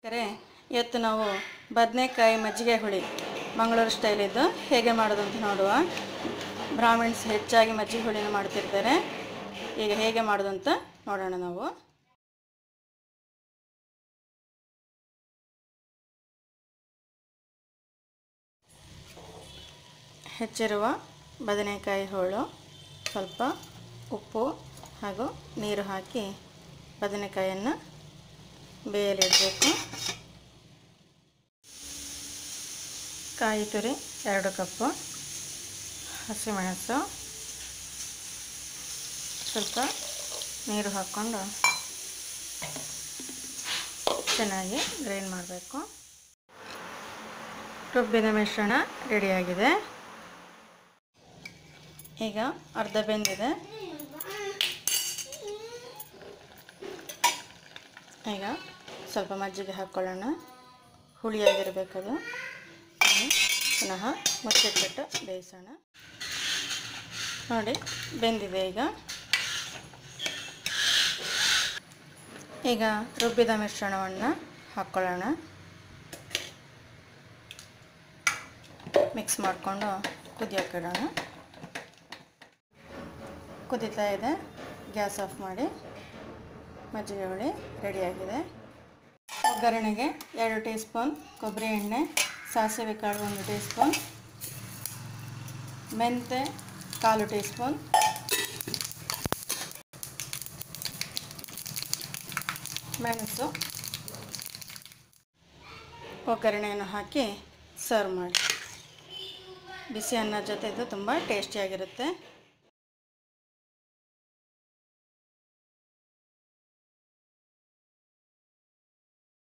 ಸರಿ ಇವತ್ತು ನಾವು ಬದನೆಕಾಯಿ ಮಜ್ಜಿಗೆ ಹುಳಿ ಮಂಗಳೂರು ಸ್ಟೈಲಿದ್ದು ಹೇಗೆ ಮಾಡೋದು ಅಂತ ನೋಡುವ ಬ್ರಾಹ್ಮಿಣ್ಸ್ ಹೆಚ್ಚಾಗಿ ಮಜ್ಜಿಗೆ ಹುಳಿನ ಮಾಡ್ತಿರ್ತಾರೆ ಈಗ ಹೇಗೆ ಮಾಡೋದು ಅಂತ ನೋಡೋಣ ನಾವು ಹೆಚ್ಚಿರುವ ಬದನೆಕಾಯಿ ಹೋಳು ಸ್ವಲ್ಪ ಉಪ್ಪು ಹಾಗೂ ನೀರು ಹಾಕಿ ಬದನೆಕಾಯನ್ನು ಬೇಯಲಿಡಬೇಕು ಕಾಯಿ ತುರಿ ಎರಡು ಕಪ್ಪು ಹಸಿಮೆಣಸು ಸ್ವಲ್ಪ ನೀರು ಹಾಕ್ಕೊಂಡು ಚೆನ್ನಾಗಿ ಗ್ರೈಂಡ್ ಮಾಡಬೇಕು ರುಬ್ಬಿದ ಮಿಶ್ರಣ ರೆಡಿಯಾಗಿದೆ ಈಗ ಅರ್ಧ ಬೆಂದಿದೆ ಈಗ ಸ್ವಲ್ಪ ಮಜ್ಜಿಗೆ ಹಾಕ್ಕೊಳ್ಳೋಣ ಹುಳಿಯಾಗಿರಬೇಕದು ಪುನಃ ಮುಚ್ಚಿಟ್ಬಿಟ್ಟು ಬೇಯಿಸೋಣ ನೋಡಿ ಬೆಂದಿದೆ ಈಗ ಈಗ ರುಬ್ಬಿದ ಮಿಶ್ರಣವನ್ನು ಹಾಕ್ಕೊಳ್ಳೋಣ ಮಿಕ್ಸ್ ಮಾಡಿಕೊಂಡು ಕುದಿಯೋಕ್ಕಿಡೋಣ ಕುದೀತಾ ಇದೆ ಗ್ಯಾಸ್ ಆಫ್ ಮಾಡಿ ಮಜ್ಜಿಗೆ ಹುಳಿ ರೆಡಿಯಾಗಿದೆ ಒಗ್ಗರಣೆಗೆ ಎರಡು ಟೀ ಸ್ಪೂನ್ ಕೊಬ್ಬರಿ ಎಣ್ಣೆ ಸಾಸಿವೆ ಕಾಳು ಒಂದು ಟೀ ಸ್ಪೂನ್ ಮೆಂತೆ ಕಾಲು ಟೀ ಸ್ಪೂನ್ ಮೆಣಸು ಒಗ್ಗರಣೆಯನ್ನು ಹಾಕಿ ಸರ್ವ್ ಮಾಡಿ ಬಿಸಿ ಅನ್ನದ ಜೊತೆ ಇದು ತುಂಬ ಟೇಸ್ಟಿಯಾಗಿರುತ್ತೆ